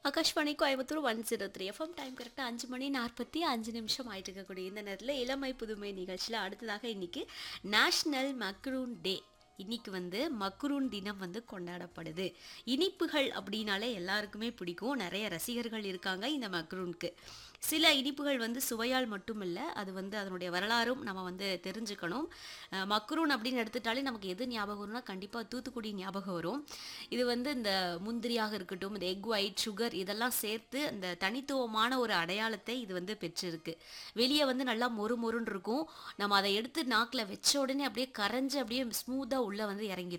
Akashvani Coimbatore one zero three FM time கரெக்டாக அஞ்சு மணி நாற்பத்தி அஞ்சு நிமிஷம் ஆயிட்டு இருக்கக்கூடிய இந்த நேரத்தில் இளமை புதுமை நிகழ்ச்சியில் அடுத்ததாக இன்னைக்கு நேஷ்னல் மக்ரூன் டே இன்னைக்கு வந்து மக்ரூன் தினம் வந்து கொண்டாடப்படுது இனிப்புகள் அப்படின்னாலே எல்லாருக்குமே பிடிக்கும் நிறைய ரசிகர்கள் இருக்காங்க இந்த மக்ரூனுக்கு சில இனிப்புகள் வந்து சுவையால் மட்டும் இல்லை அது வந்து அதனுடைய வரலாறும் நம்ம வந்து தெரிஞ்சுக்கணும் அஹ் மக்ரூன் அப்படின்னு எடுத்துட்டாலே நமக்கு எது ஞாபகம் வரும்னா கண்டிப்பாக தூத்துக்குடி ஞாபகம் வரும் இது வந்து இந்த முந்திரியாக இருக்கட்டும் இந்த எக் ஒயிட் சுகர் இதெல்லாம் சேர்த்து அந்த தனித்துவமான ஒரு அடையாளத்தை இது வந்து பெற்றிருக்கு வெளியே வந்து நல்லா மொறு மொறுன்னு இருக்கும் நம்ம அதை எடுத்து நாக்கில் வச்ச உடனே அப்படியே கரைஞ்சு அப்படியே ஸ்மூத்தாக உள்ளே வந்து இறங்கிரும்